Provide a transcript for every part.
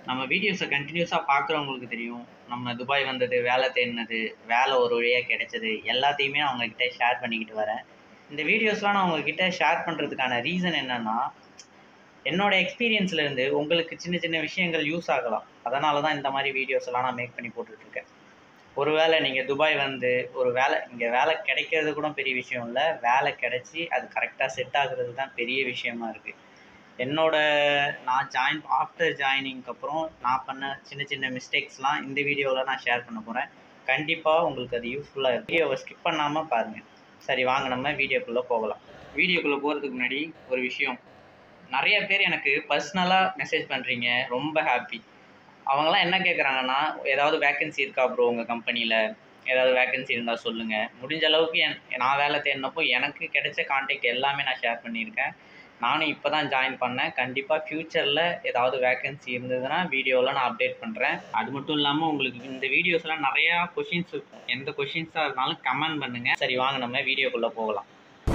நம்ம வீடியோஸை கண்டினியூஸாக பார்க்குறவங்களுக்கு தெரியும் நம்ம துபாய் வந்தது வேலை தேடினது வேலை ஒரு வழியாக கிடைச்சது எல்லாத்தையுமே நான் உங்ககிட்ட ஷேர் பண்ணிக்கிட்டு வரேன் இந்த வீடியோஸ்லாம் நான் உங்ககிட்ட ஷேர் பண்ணுறதுக்கான ரீசன் என்னென்னா என்னோட எக்ஸ்பீரியன்ஸ்ல இருந்து உங்களுக்கு சின்ன சின்ன விஷயங்கள் யூஸ் ஆகலாம் அதனால தான் இந்த மாதிரி வீடியோஸ் எல்லாம் நான் மேக் பண்ணி போட்டுட்ருக்கேன் ஒருவேளை நீங்கள் துபாய் வந்து ஒரு வேலை இங்கே வேலை கிடைக்கிறது கூட பெரிய விஷயம் இல்லை வேலை கிடைச்சி அது கரெக்டாக செட் ஆகுறது தான் பெரிய விஷயமா இருக்குது என்னோட நான் ஜாயின் ஆஃப்டர் ஜாயினிங்க்கு அப்புறம் நான் பண்ண சின்ன சின்ன மிஸ்டேக்ஸ்லாம் இந்த வீடியோவில் நான் ஷேர் பண்ண போகிறேன் கண்டிப்பாக உங்களுக்கு அது யூஸ்ஃபுல்லாக இருக்குது வீடியோவை ஸ்கிப் பண்ணாமல் பாருங்கள் சரி வாங்க நம்ம வீடியோக்குள்ளே போகலாம் வீடியோக்குள்ளே போகிறதுக்கு முன்னாடி ஒரு விஷயம் நிறைய பேர் எனக்கு பர்சனலாக மெசேஜ் பண்ணுறீங்க ரொம்ப ஹாப்பி அவங்களாம் என்ன கேட்குறாங்கன்னா ஏதாவது வேக்கன்சி இருக்கா ப்ரோ உங்கள் கம்பெனியில் ஏதாவது வேக்கன்சி இருந்தால் சொல்லுங்கள் முடிஞ்ச அளவுக்கு என் நான் வேலை தேடினப்போ எனக்கு கிடைச்ச கான்டாக்ட் எல்லாமே நான் ஷேர் பண்ணியிருக்கேன் நானும் இப்போ தான் ஜாயின் பண்ணேன் கண்டிப்பாக ஃப்யூச்சரில் ஏதாவது வேக்கன்சி இருந்ததுன்னா வீடியோவில் நான் அப்டேட் பண்ணுறேன் அது மட்டும் இல்லாமல் உங்களுக்கு இந்த வீடியோஸ்லாம் நிறையா கொஷின்ஸ் எந்த கொஷின்ஸாக இருந்தாலும் கமெண்ட் பண்ணுங்கள் சரி வாங்க நம்ம வீடியோக்குள்ளே போகலாம்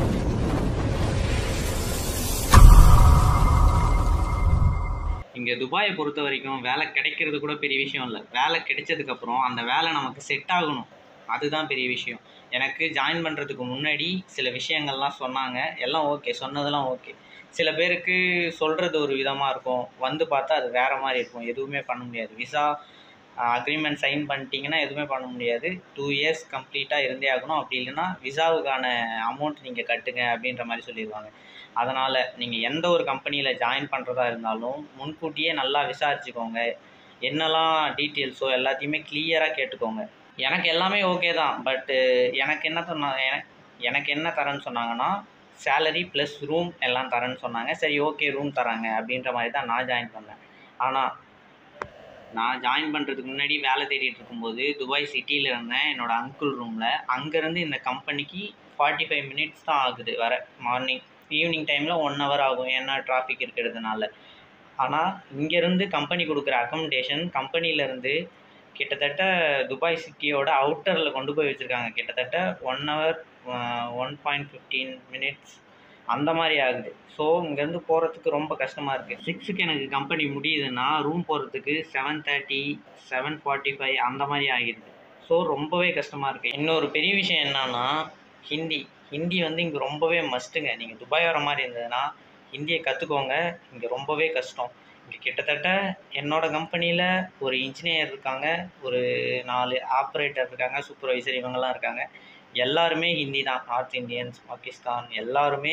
இங்கே துபாயை பொறுத்த வரைக்கும் வேலை கிடைக்கிறது கூட பெரிய விஷயம் இல்லை வேலை கிடைச்சதுக்கப்புறம் அந்த வேலை நமக்கு செட் ஆகணும் அதுதான் பெரிய விஷயம் எனக்கு ஜாயின் பண்ணுறதுக்கு முன்னாடி சில விஷயங்கள்லாம் சொன்னாங்க எல்லாம் ஓகே சொன்னதெல்லாம் ஓகே சில பேருக்கு சொல்கிறது ஒரு விதமாக இருக்கும் வந்து பார்த்தா அது வேறு மாதிரி இருக்கும் எதுவுமே பண்ண முடியாது விசா அக்ரிமெண்ட் சைன் பண்ணிட்டீங்கன்னா எதுவுமே பண்ண முடியாது டூ இயர்ஸ் கம்ப்ளீட்டாக இருந்தே ஆகணும் அப்படி இல்லைன்னா விசாவுக்கான அமௌண்ட் நீங்கள் கட்டுங்க அப்படின்ற மாதிரி சொல்லிடுவாங்க அதனால் நீங்கள் எந்த ஒரு கம்பெனியில் ஜாயின் பண்ணுறதா இருந்தாலும் முன்கூட்டியே நல்லா விசாரிச்சுக்கோங்க என்னெல்லாம் டீட்டெயில்ஸோ எல்லாத்தையுமே கிளியராக கேட்டுக்கோங்க எனக்கு எல்லாமே ஓகே தான் பட்டு எனக்கு என்ன சொன்னா எனக்கு எனக்கு என்ன தரேன்னு சொன்னாங்கன்னா சேலரி ப்ளஸ் ரூம் எல்லாம் தரேன்னு சொன்னாங்க சரி ஓகே ரூம் தராங்க அப்படின்ற மாதிரி தான் நான் ஜாயின் பண்ணேன் ஆனால் நான் ஜாயின் பண்ணுறதுக்கு முன்னாடி வேலை தேடிட்டு இருக்கும்போது துபாய் சிட்டியில் இருந்தேன் என்னோடய அங்கிள் ரூமில் அங்கேருந்து இந்த கம்பெனிக்கு ஃபார்ட்டி ஃபைவ் மினிட்ஸ் தான் ஆகுது வர மார்னிங் ஈவினிங் டைமில் ஒன் ஹவர் ஆகும் ஏன்னா டிராஃபிக் இருக்கிறதுனால ஆனால் இங்கேருந்து கம்பெனி கொடுக்குற அக்கமடேஷன் கம்பெனிலேருந்து கிட்டத்தட்ட துபாய் சிட்டியோட அவுட்டரில் கொண்டு போய் வச்சுருக்காங்க கிட்டத்தட்ட one hour one point fifteen minutes அந்த மாதிரி ஆகுது ஸோ இங்கேருந்து போகிறதுக்கு ரொம்ப கஷ்டமாக இருக்குது சிக்ஸுக்கு எனக்கு கம்பெனி முடியுதுன்னா ரூம் போகிறதுக்கு seven thirty seven forty five அந்த மாதிரி ஆகிடுது ஸோ ரொம்பவே கஷ்டமாக இருக்குது இன்னொரு பெரிய விஷயம் என்னன்னா ஹிந்தி ஹிந்தி வந்து இங்கே ரொம்பவே மஸ்ட்டுங்க நீங்கள் துபாய் வர மாதிரி இருந்ததுன்னா ஹிந்தியை கற்றுக்கோங்க இங்கே ரொம்பவே கஷ்டம் இங்கே கிட்டத்தட்ட என்னோடய கம்பெனியில் ஒரு இன்ஜினியர் இருக்காங்க ஒரு நாலு ஆப்ரேட்டர் இருக்காங்க சூப்பர்வைசர் இவங்கெல்லாம் இருக்காங்க எல்லாருமே ஹிந்தி தான் நார்த் இந்தியன்ஸ் பாகிஸ்தான் எல்லாருமே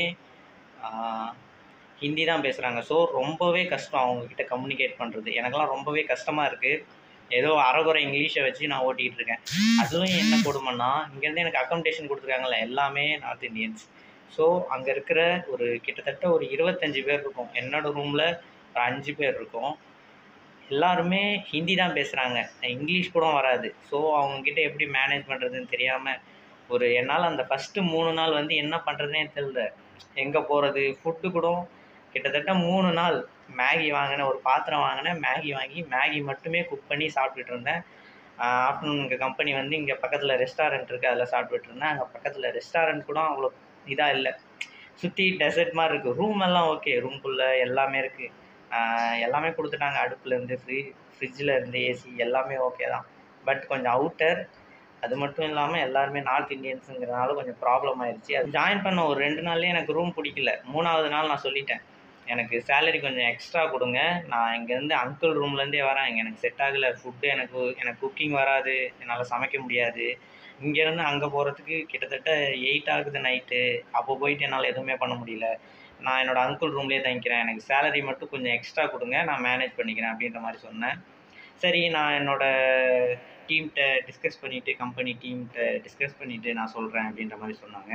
ஹிந்தி தான் பேசுகிறாங்க ஸோ ரொம்பவே கஷ்டம் அவங்கக்கிட்ட கம்யூனிகேட் பண்ணுறது எனக்கெல்லாம் ரொம்பவே கஷ்டமாக இருக்குது ஏதோ அறகுறை இங்கிலீஷை வச்சு நான் ஓட்டிகிட்டு இருக்கேன் அதுவும் என்ன கொடுமைன்னா இங்கேருந்து எனக்கு அக்கமடேஷன் கொடுத்துருக்காங்கல்ல எல்லாமே நார்த் இந்தியன்ஸ் ஸோ அங்கே இருக்கிற ஒரு கிட்டத்தட்ட ஒரு இருபத்தஞ்சி பேர் இருக்கும் என்னோடய ரூமில் ஒரு அஞ்சு பேர் இருக்கும் எல்லாருமே ஹிந்தி தான் பேசுகிறாங்க இங்கிலீஷ் கூட வராது ஸோ அவங்கக்கிட்ட எப்படி மேனேஜ் பண்ணுறதுன்னு தெரியாமல் ஒரு என்னால் அந்த ஃபஸ்ட்டு மூணு நாள் வந்து என்ன பண்ணுறதுனே தெரியல எங்கே போகிறது ஃபுட்டு கூட கிட்டத்தட்ட மூணு நாள் மேகி வாங்கினேன் ஒரு பாத்திரம் வாங்கினேன் மேகி வாங்கி மேகி மட்டுமே குக் பண்ணி சாப்பிட்டுட்டு இருந்தேன் ஆஃப்டர்நூன் இங்கே கம்பெனி வந்து இங்கே பக்கத்தில் ரெஸ்டாரண்ட் இருக்குது அதில் சாப்பிட்டுட்டு இருந்தேன் அங்கே பக்கத்தில் ரெஸ்டாரண்ட் கூட அவ்வளோ இதாக இல்லை சுற்றி டெசர்ட் மாதிரி இருக்குது ரூம் எல்லாம் ஓகே ரூம்குள்ளே எல்லாமே இருக்குது எல்லாமே கொடுத்துட்டாங்க அடுப்புலேருந்து ஃப்ரீ ஃப்ரிட்ஜில் இருந்து ஏசி எல்லாமே ஓகே தான் பட் கொஞ்சம் அவுட்டர் அது மட்டும் இல்லாமல் எல்லாருமே நார்த் இந்தியன்ஸுங்கிறனால கொஞ்சம் ப்ராப்ளம் ஆயிடுச்சு அது ஜாயின் பண்ண ஒரு ரெண்டு நாள்லேயே எனக்கு ரூம் பிடிக்கல மூணாவது நாள் நான் சொல்லிட்டேன் எனக்கு சேலரி கொஞ்சம் எக்ஸ்ட்ரா கொடுங்க நான் இங்கேருந்து அங்கிள் ரூம்லேருந்தே வரேன் இங்கே எனக்கு செட் ஆகலை ஃபுட்டு எனக்கு எனக்கு குக்கிங் வராது என்னால் சமைக்க முடியாது இங்கேருந்து அங்கே போகிறதுக்கு கிட்டத்தட்ட எயிட் ஆகுது நைட்டு அப்போ போயிட்டு என்னால் எதுவுமே பண்ண முடியல நான் என்னோடய அங்கிள் ரூம்லேயே தங்கிக்கிறேன் எனக்கு சேலரி மட்டும் கொஞ்சம் எக்ஸ்ட்ரா கொடுங்க நான் மேனேஜ் பண்ணிக்கிறேன் அப்படின்ற மாதிரி சொன்னேன் சரி நான் என்னோடய டீம்கிட்ட டிஸ்கஸ் பண்ணிவிட்டு கம்பெனி டீம்கிட்ட டிஸ்கஸ் பண்ணிவிட்டு நான் சொல்கிறேன் அப்படின்ற மாதிரி சொன்னாங்க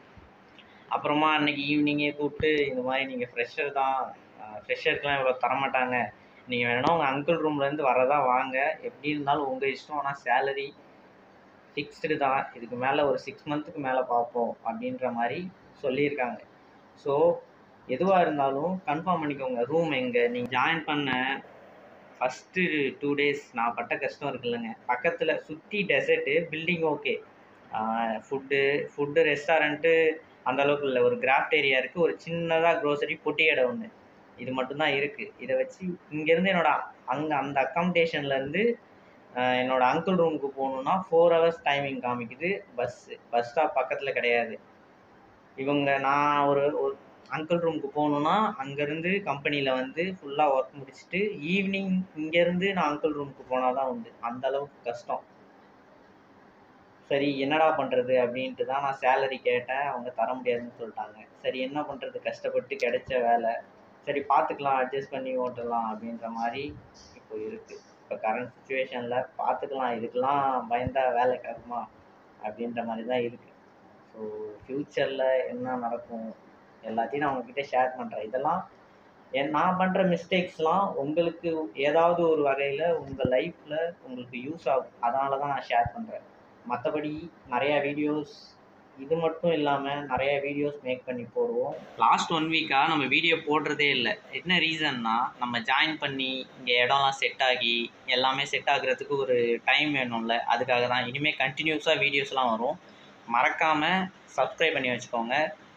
அப்புறமா அன்றைக்கி ஈவினிங்கே கூப்பிட்டு இந்த மாதிரி நீங்கள் ஃப்ரெஷர் தான் ஃப்ரெஷருக்குலாம் இவ்வளோ தரமாட்டாங்க நீங்கள் வேணால் உங்கள் அங்கிள் ரூம்லேருந்து வரதா வாங்க எப்படி இருந்தாலும் உங்கள் இஷ்டம் ஆனால் சேலரி ஃபிக்ஸ்டு தான் இதுக்கு மேலே ஒரு சிக்ஸ் மந்த்துக்கு மேலே பார்ப்போம் அப்படின்ற மாதிரி சொல்லியிருக்காங்க ஸோ எதுவாக இருந்தாலும் கன்ஃபார்ம் பண்ணிக்கோங்க ரூம் எங்கே நீங்கள் ஜாயின் பண்ண ஃபஸ்ட்டு டூ டேஸ் நான் பட்ட கஷ்டம் இருக்குல்லங்க பக்கத்தில் சுற்றி desert building okay food food restaurant அந்த அளவுக்கு இல்லை ஒரு கிராஃப்ட் ஏரியா இருக்குது ஒரு சின்னதாக க்ரோசரி பொட்டி கடை ஒன்று இது மட்டும்தான் இருக்குது இதை வச்சு இங்கேருந்து என்னோட அங்கே அந்த அக்காமடேஷன்லேருந்து என்னோட அங்கிள் ரூமுக்கு போகணுன்னா ஃபோர் ஹவர்ஸ் டைமிங் காமிக்குது பஸ்ஸு பஸ் ஸ்டாப் பக்கத்தில் கிடையாது இவங்க நான் ஒரு ஒரு அங்கிள் ரூமுக்கு போகணுன்னா அங்கேருந்து கம்பெனியில் வந்து ஃபுல்லாக ஒர்க் முடிச்சுட்டு ஈவினிங் இங்கேருந்து நான் அங்கிள் ரூமுக்கு போனால் தான் உண்டு அந்த அளவுக்கு கஷ்டம் சரி என்னடா பண்ணுறது அப்படின்ட்டு தான் நான் சேலரி கேட்டேன் அவங்க தர முடியாதுன்னு சொல்லிட்டாங்க சரி என்ன பண்ணுறது கஷ்டப்பட்டு கிடைச்ச வேலை சரி பார்த்துக்கலாம் அட்ஜஸ்ட் பண்ணி ஓட்டலாம் அப்படின்ற மாதிரி இப்போ இருக்குது இப்போ கரண்ட் சுச்சுவேஷனில் பார்த்துக்கலாம் இதுக்கெல்லாம் பயந்தா வேலை கிடக்குமா அப்படின்ற மாதிரி தான் இருக்குது ஸோ ஃப்யூச்சரில் என்ன நடக்கும் எல்லாத்தையும் நான் உங்ககிட்ட ஷேர் பண்ணுறேன் இதெல்லாம் என் நான் பண்ணுற மிஸ்டேக்ஸ்லாம் உங்களுக்கு ஏதாவது ஒரு வகையில் உங்கள் லைஃப்பில் உங்களுக்கு யூஸ் ஆகும் அதனால தான் நான் ஷேர் பண்ணுறேன் மற்றபடி நிறையா வீடியோஸ் இது மட்டும் இல்லாமல் நிறைய வீடியோஸ் மேக் பண்ணி போடுவோம் லாஸ்ட் ஒன் வீக்காக நம்ம வீடியோ போடுறதே இல்லை என்ன ரீசன்னா நம்ம ஜாயின் பண்ணி இங்கே இடம்லாம் செட் ஆகி எல்லாமே செட் ஆகுறதுக்கு ஒரு டைம் வேணும்ல அதுக்காக தான் இனிமேல் கண்டினியூஸாக வீடியோஸ்லாம் வரும் மறக்காமல் சப்ஸ்கிரைப் பண்ணி வச்சுக்கோங்க